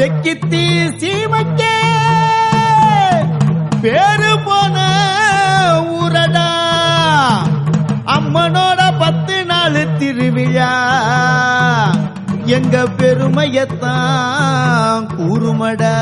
செக்கித்தி சீமைக்கே பேரு போன ஊரடா அம்மனோட பத்து நாள் திருவிழா எங்க பெருமையத்தான் கூறுமடா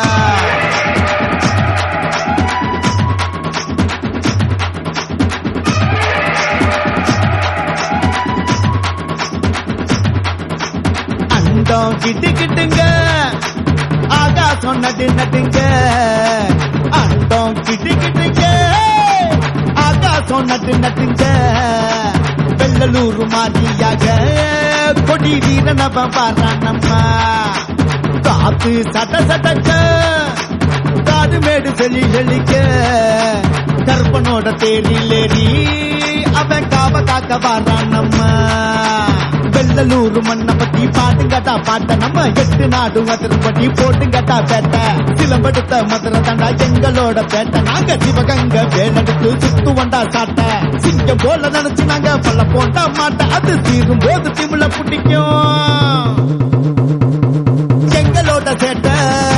அண்டம் கிட்டு கிட்டுங்க ஆகாசம் நட்டு நட்டுங்க அண்டம் கிட்டு கிட்டுங்க ஆகாசம் நட்டு நட்டுங்க வெள்ளலூர் மாதிரியாக கொடி வீரனவ பாரானம்மா காத்து சட்ட சட்டக்க காது மேடு செலி செழிக்க கற்பனோட தேரில் ஏறி அவன் காவ காக்க வாரானம்மா வெள்ளலூர் மண்ணை பத்தி பாட்டுங்கட்டா பாட்ட நம்ம எட்டு நாடு மதுரப்பட்டி போட்டுங்கட்டா பேட்ட சிலம்படுத்த மதுரை தாண்டா எங்களோட பேட்ட நாங்க சிவகங்க வேலெடுத்து சுத்து வண்டா சாட்ட சிங்கம் போல நினைச்சு நாங்க பல்ல போண்டா மாட்ட அது தீரும் போது திமிழ பிடிக்கும் எங்களோட சேட்டை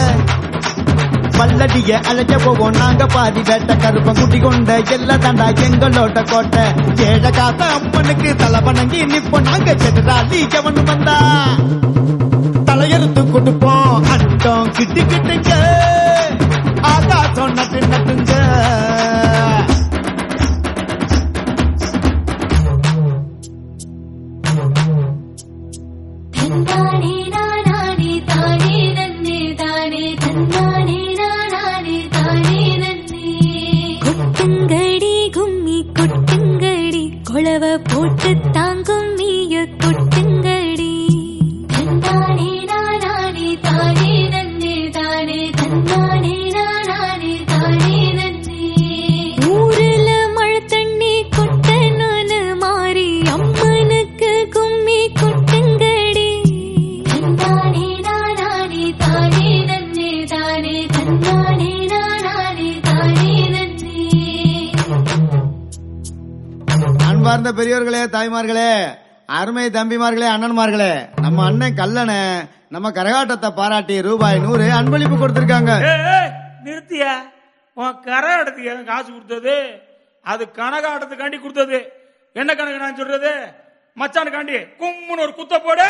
பல்லடிய அழைக்க போவோம் நாங்க பாதி வேட்ட கருப்பம் குட்டி கொண்ட எல்லா தாண்டா எங்களோட கோட்டை ஏழ காத்த அம்மனுக்கு தலை வணங்கி நிப்போம் நாங்க செட்டாலி எவனு வந்தா தலையெடுத்து கொடுப்போம் அண்டம் கிட்டு கிட்டுங்க ஆகாசம் நட்டு நட்டுங்க தன்னானே நானானே தானே நன்னே தானே தன்னானே நானானே தானே நன்னே கொட்டுங்கடி கும்மி கொட்டுங்கடி கொளவ போட்டு தாங்கும் மீய கொட்டுங்கடி தன்னானே நானானே தானே நன்னே தானே தன்னானே நானானே தானே நன்னே ஊருல மழை தண்ணி கொட்டணும்னு மாறி அம்மனுக்கு கும்மி கொட்டுங்கடி தன்னானே நானானே தானே நன்னே தானே தன்னானே நானானே தானே நன்னே அன்பார்ந்த பெரியோர்களே தாய்மார்களே அருமை தம்பிமார்களே அண்ணன்மார்களே நம்ம அண்ணன் கல்லண நம்ம கரகாட்டத்தை பாராட்டி ரூபாய் நூறு அன்பளிப்பு கொடுத்திருக்காங்க ஏய், ஏய், நிறுத்தியா உன் கரகாட்டத்துக்கு எவன் காசு கொடுத்தது அது கனகாட்டத்துக்காண்டி கொடுத்தது என்ன கணக்கு நான் சொல்றது மச்சானுக்காண்டி கும்முன்னு ஒரு குத்த போடு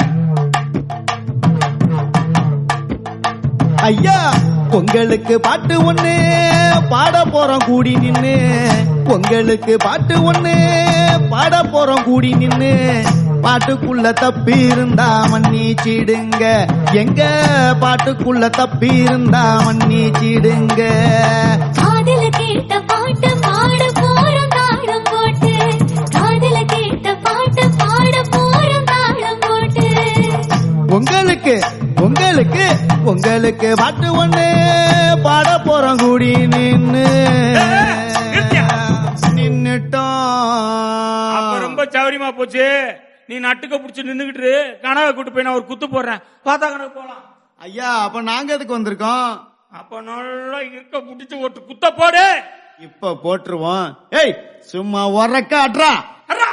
ஐயா உங்களுக்கு பாட்டு ஒண்ணு பாட போறோம் கூடி நின்னு உங்களுக்கு பாட்டு ஒண்ணு பாட போறோம் கூடி நின்னு பாட்டுக்குள்ள தப்பி இருந்தா மன்னிச்சிடுங்க எங்க பாட்டுக்குள்ள தப்பி இருந்தா மன்னிச்சிடுங்க காதல கேட்ட பாட்டு பாட போறோம் தாளம் போட்டு காதல கேட்ட பாட்டு பாட போறோம் தாளம் போட்டு உங்களுக்கு உங்களுக்கு உங்களுக்கு பாட்டு ஒண்ணு பாட போறோம் கூடி நின்னு நிறுத்தியா? நின்னுட்டோம் அப்ப ரொம்ப சௌரியமா போச்சு நீ நட்டுக்க புடிச்சு நின்னுகிட்டு கனவை கூட்டு போய் நான் ஒரு குத்து போடுறேன் பார்த்தா கணக்கு போலாம் ஐயா அப்ப நாங்க எதுக்கு வந்திருக்கோம் அப்ப நல்லா இருக்க புடிச்சு ஒரு குத்த போடு இப்ப போட்டுருவோம் ஏய் சும்மா உரக்க அட்ரா அர்ரா.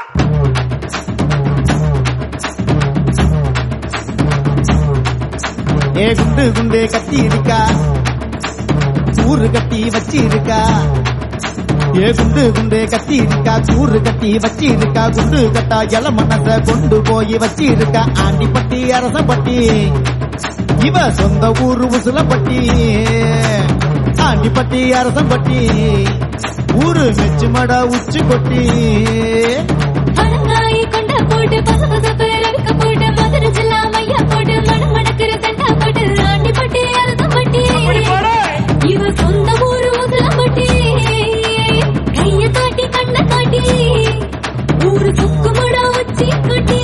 ஏ குண்டு குண்டு கத்தி இருக்கா கூறு கட்டி வச்சு இருக்கா ஏ குண்டு குண்டு கத்தி இருக்கா கூறு கட்டி வச்சு இருக்கா குண்டு கட்டா இல மனச கொண்டு போய் வச்சு இருக்கா ஆண்டிப்பட்டி அரசப்பட்டி இவ சொந்த ஊரு உசுலப்பட்டி ஆண்டிப்பட்டி அரசம்பட்டி ஊரு மெச்சுமட உச்சி கொட்டி பழங்காய் கொண்ட போட்டு பசபசப்பு ரவிக்க போட்டு மதுரை ஜில்லா மையா போட்டு மணம் மணக்கிற தண்டா போட்டு ஆண்டி பட்டி அறுதம் பட்டி அப்படி போடு இவ சொந்த ஊரு முதலம்பட்டி கைய காட்டி கண்ண காட்டி ஊரு சுக்குமட உச்சி கொட்டி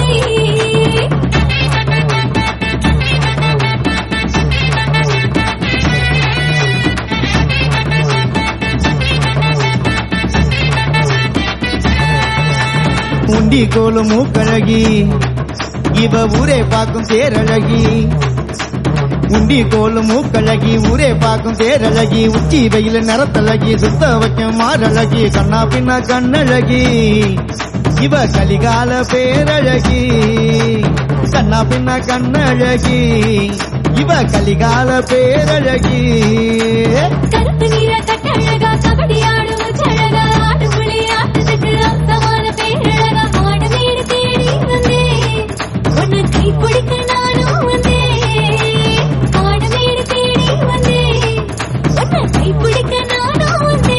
உண்டி கோலு மூக்கழகி இவ ஊரே பார்க்கும் தேரழகி உண்டி கோலு மூக்கழகி ஊரே பார்க்கும் தேரழகி உச்சி வெயில நிறத்தழகி சுத்த வைக்கும் மாரழகி கண்ணா பின்ன கண்ணழகி இவ கலிகால பேரழகி கண்ணா பின்ன கண்ணழகி இவ கலிகால பேரழகி கருப்பு நிற கட்டழகா கபடி ஆடும் முச்சழகா ஆடு புலி ஆட்டத்துக்கு அர்த்தமான பேரழகா மாடு வீடு தேடி வந்தேன் உன்னை கை பிடிக்க நானும் வந்தேன் மாடு வீடு தேடி வந்தேன் உன்னை கை பிடிக்க நானும் வந்தேன்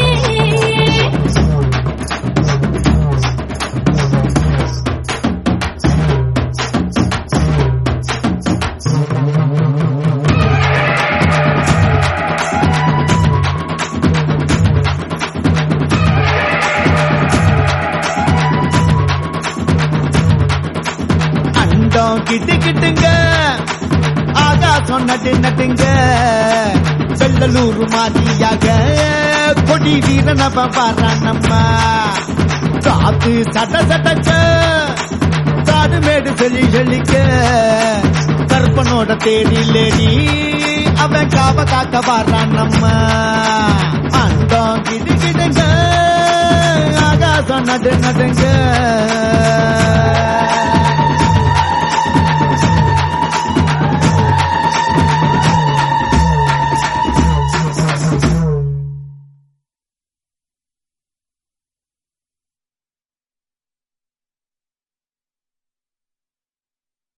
அண்டம் கிட்டு கிட்டுங்க ஆகாசம் நட்டு நட்டுங்க வெள்ளலூர் மாதிரியாக கொடி வீரனப்ப பாடுறான் நம்ம காத்து சட்ட சட்டக்க காடு மேடு சொல்லி சொல்லிக்க கருப்பனோட தேடி லேடி அவன் காவ காக்க பாடுறான் நம்ம அண்டம் கிட்டு கிட்டுங்க ஆகாசம் நட்டு நட்டுங்க